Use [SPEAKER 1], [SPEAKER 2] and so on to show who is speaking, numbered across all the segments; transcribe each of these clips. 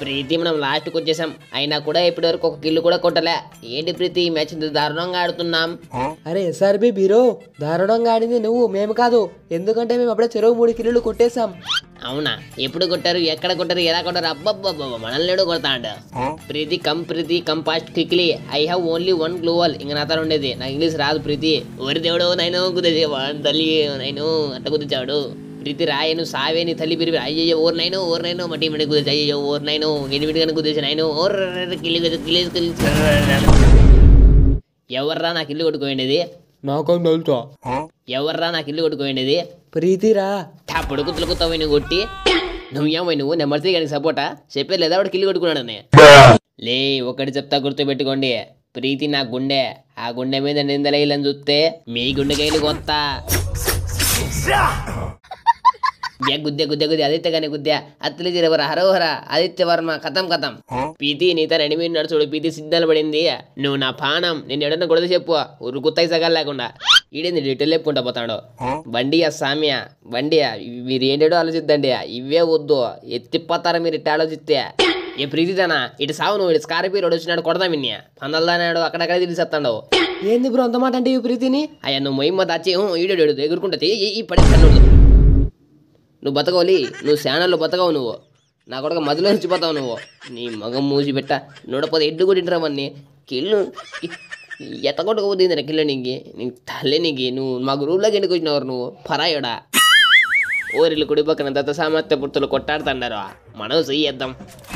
[SPEAKER 1] ప్రీతి మనం లాస్ట్కి వచ్చేసాం అయినా కూడా ఇప్పటి వరకు ఒక కిల్లు కూడా కొట్టలే ఏంటి ప్రీతి ఈ మ్యాచ్ ఇంత దారుణంగా ఆడుతున్నాం
[SPEAKER 2] అరే ఎస్ఆర్బి బీరో దారుణంగా ఆడింది నువ్వు మేము కాదు ఎందుకంటే మేము అప్పుడే చెరువు మూడు కిలోలు కొట్టేశాం
[SPEAKER 1] అవునా ఎప్పుడు కొట్టారు ఎక్కడ కొట్టారు ఎలా కొట్టారు అబ్బబ్బబ్బ మనల్ని లేడు కొడతాడు Preethi come Preethi come fast quickly I have only one global ఇంక నాతో ఉండేది నాకు ఇంగ్లీష్ రాదు ప్రీతి ఓరి దేవుడు నైను కుదిచేవా తల్లి నైను అట్ట కుదిచాడు ప్రీతి రాయను సావే నీ తల్లి పిరిపి అయ్యో ఓర్ నైను ఓర్ నైను మట్టి మట్టి కుదిచి అయ్యో ఓర్ నైను ఎనిమిది కనుక కుదిచి నైను ఓర్ కిల్లి కిల్లి కిల్లి ఎవర్రా నాకు ఇల్లు కొట్టుకోండిది
[SPEAKER 2] నాకం తెలుసా
[SPEAKER 1] ఎవర్రా నాకు ఇల్లు కొట్టుకోండిది
[SPEAKER 2] ప్రీతిరా
[SPEAKER 1] అప్పుడు కుతులు కుత్తవి నువ్వు కొట్టి నువ్వు ఏమై నువ్వు నెంబర్ త్రీ కానీ సపోర్టా చెప్పేది లేదా వాడు కిల్లు కొట్టుకున్నాడని లే ఒకటి చెప్తా గుర్తు పెట్టుకోండి ప్రీతి నా గుండె ఆ గుండె మీద నిందలేయాలని చూస్తే మీ గుండెకాయలు కొత్త ఏ గుద్దే గుద్దే గుద్దే ఆదిత్య కానీ గుద్దే అత్తిలి చిరవర హరోహర ఆదిత్య వర్మ కథం కథం పీతి నీత రెండు మీద నడుచుడు పీతి సిగ్నల్ పడింది నువ్వు నా పానం నేను ఎడన్నా కొడత చెప్పు ఊరు గుత్తాయి సగాలు లేకుండా ఈడేంది డీటెయిల్ చెప్పుకుంటా పోతాడు బండియా సామ్య బండియా మీరు ఏంటో ఆలోచిద్దండి ఇవే వద్దు ఎత్తిపోతారా మీరు ఇట్ట ఆలోచిస్తే ఏ ప్రీతిదానా ఇటు సావు నువ్వు ఇటు స్కార్పియో రోడ్ వచ్చినాడు కొడదాం ఇన్ని పందల్దానాడు అక్కడక్కడ తెలిసేస్తాడు
[SPEAKER 2] ఏంది బ్రో అంత మాట అంటే ఈ ప్రీతిని
[SPEAKER 1] అయ్యా నువ్వు మొయ్యి దాచి ఈడు ఎగురుకుంటా ఈ పడి నువ్వు బతకవాలి నువ్వు శానల్లో బతకవు నువ్వు నా కొడుకు మధ్యలో వచ్చిపోతావు నువ్వు నీ మగం మూసి పెట్ట నూడపోతే ఎడ్డు కొట్టింటారవన్నీ కిల్లు ఎట్ట కొట్టుకోపోతుంది రా కిల్లు నీకు నీకు తల్లి నీకు నువ్వు మా గ్రూప్లోకి ఎందుకు వచ్చినావు నువ్వు పరాయడా ఓరిల్లు కుడి పక్కన దత్త సామర్థ్య పుర్తులు కొట్టాడుతున్నారు మనం చెయ్యేద్దాం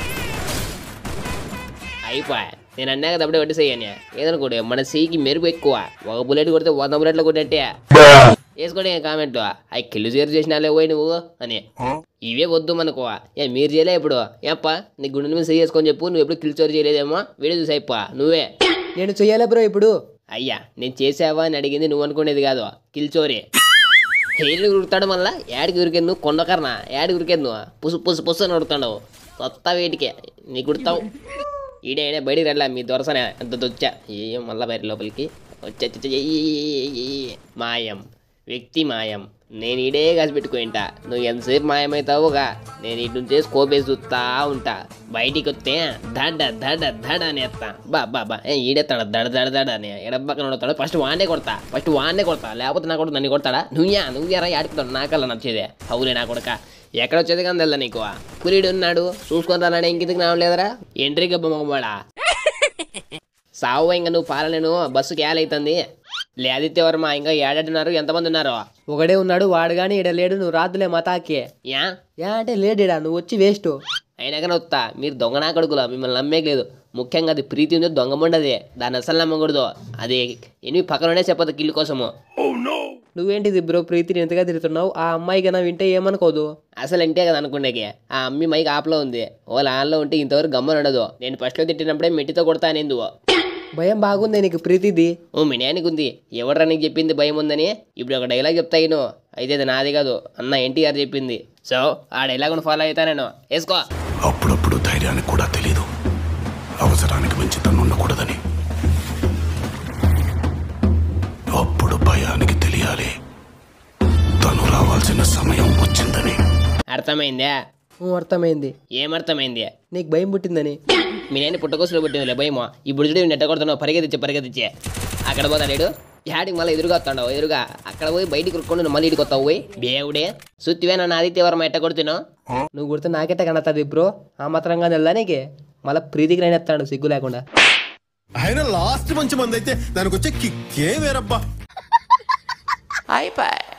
[SPEAKER 1] అయిపోయా నేను అన్నా కదా అప్పుడే వడ్డీ చెయ్యని ఏదనుకోడు మన సీకి మెరుపు ఎక్కువ ఒక బుల్లెట్ కొడితే వంద బుల్లెట్లు కొట్టినట్టే వేసుకోండి కామెంట్ అవి కిల్లు చేరు చేసినాలే పోయి నువ్వు అని ఇవే వద్దు మనకు ఏ మీరు చేయలే ఇప్పుడు ఏప్ప నీ గుండె మీద సరి చేసుకొని చెప్పు నువ్వు ఎప్పుడు కిల్ చోరు చేయలేదేమో వీడియో చూసి అయిపో నువ్వే
[SPEAKER 2] నేను చెయ్యాలి బ్రో ఇప్పుడు
[SPEAKER 1] అయ్యా నేను చేసావా అని అడిగింది నువ్వు అనుకునేది కాదు కిల్ చోరీ హెయిర్లు ఉరుకుతాడు మళ్ళా ఏడికి ఉరికేది నువ్వు కొండకర్ణ ఏడికి ఉరికేది నువ్వు పుసు పుసు పుసు అని ఉరుకుతాడు కొత్త వేటికే నీకు ఉడతావు ఈడే ఈడే బయటికి వెళ్ళా మీ దొరసనే ఎంత దొచ్చా ఏం మళ్ళా బయట లోపలికి వచ్చా వచ్చా, ఏ, ఏ, ఏ, ఏ, ఏ. మాయం వ్యక్తి మాయం నేను ఈడే కాసి పెట్టుకుంటా నువ్వు ఎంతసేపు మాయమవుతావుగా నేను ఇటు నుంచి స్కోప్ వేసి చూస్తా ఉంటా బయటికి వస్తే దడ దడ దడ అని ఎత్తా బా బా బా ఏ ఈడెత్తాడు దడ దడ దడ అని ఎడపక్కన కొడతాడు ఫస్ట్ వాన్నే కొడతా ఫస్ట్ వాన్నే కొడతా లేకపోతే నా కొడుకు నన్ను కొడతాడా నువ్వా నువ్వు ఎరా ఆడుకుతాడు నాకల్లా నచ్చేదే అవులే నా కొడక ఎక్కడ వచ్చేది కానీ తెల్దా నీకు పురీడు ఉన్నాడు చూసుకొని రానాడు ఇంకిందుకు నావు లేదరా ఎంట్రీ గబ్బ మొగమాడా సావు ఇంకా నువ్వు పాలనేను బస్సుకి ఏలైతుంది లే ఆదిత్య వర్మ ఇంకా ఏడాడున్నారు ఎంతమంది ఉన్నారు
[SPEAKER 2] ఒకడే ఉన్నాడు వాడు కానీ ఈడ లేడు నువ్వు రాదులే మతాకే
[SPEAKER 1] యా
[SPEAKER 2] యా అంటే లేడేడా నువ్వు వచ్చి వేస్ట్
[SPEAKER 1] అయినా కానీ వస్తా మీరు దొంగ నా కొడుకులా మిమ్మల్ని నమ్మేకి లేదు ముఖ్యంగా అది ప్రీతి ఉంది దొంగ ఉండదు దాన్ని అసలు నమ్మకూడదు అది ఎనిమిది పక్కననే చెప్పదు కిల్లు కోసము
[SPEAKER 2] నువ్వేంటిది బ్రో ప్రీతిని ఎంతగా తిరుగుతున్నావు ఆ అమ్మాయి కన్నా వింటే ఏమనుకోదు
[SPEAKER 1] అసలు ఇంటే కదా అనుకునేకి ఆ అమ్మి మైక్ ఆప్లో ఉంది వాళ్ళ ఆన్లో ఉంటే ఇంతవరకు గమ్మని ఉండదు నేను ఫస్ట్లో తిట్టినప్పుడే మెట్టితో కొడతా అనేది
[SPEAKER 2] భయం బాగుంది నీకు ప్రీతిది
[SPEAKER 1] ఓ మీ నాయనకి ఉంది ఎవడ్రా నీకు చెప్పింది భయం ఉందని ఇప్పుడు ఒక డైలాగ్ చెప్తా నేను అయితే అది నాది కాదు అన్న ఎన్టీఆర్ చెప్పింది సో ఆ డైలాగ్ను ఫాలో అవుతా నేను వేసుకో
[SPEAKER 3] అప్పుడప్పుడు ధైర్యానికి కూడా తెలీదు అవసరానికి మించి తను ఉండకూడదని అప్పుడు భయానికి తెలియాలి తను రావాల్సిన సమయం వచ్చిందని
[SPEAKER 1] అర్థమైందా
[SPEAKER 2] ఊ, అర్థమైంది
[SPEAKER 1] ఏమర్థమైంది
[SPEAKER 2] నీకు భయం పుట్టిందని
[SPEAKER 1] మీ నాయన పుట్టకోసలో పుట్టిందిలే భయమో ఇప్పుడు చూడు నెట్ట కొడుతున్నావు పరిగెత్తిచ్చే పరిగెత్తిచ్చే అక్కడ పోతాడు యాడికి మళ్ళీ ఎదురుగా వస్తాడు ఎదురుగా అక్కడ పోయి బయటికి రుక్ಕೊಂಡು మళ్ళీ ఇడికి వస్తావు పోయి దేవుడే సుత్తివే నన్ను ఆదిత్యవరం ఎట్ట కొడుతున్నావు
[SPEAKER 2] నువ్వు గుర్తు నాకెట్ట కనత్తది బ్రో ఆ మాత్రంగా తెల్లా నీకే మళ్ళీ ప్రీతికి నేనేస్తాడు సిగ్గు లేకుండా
[SPEAKER 4] ఆయన లాస్ట్ మంచి మంది అయితే దానికి వచ్చే కిక్కే వేరబ్బా
[SPEAKER 1] అయిపోయి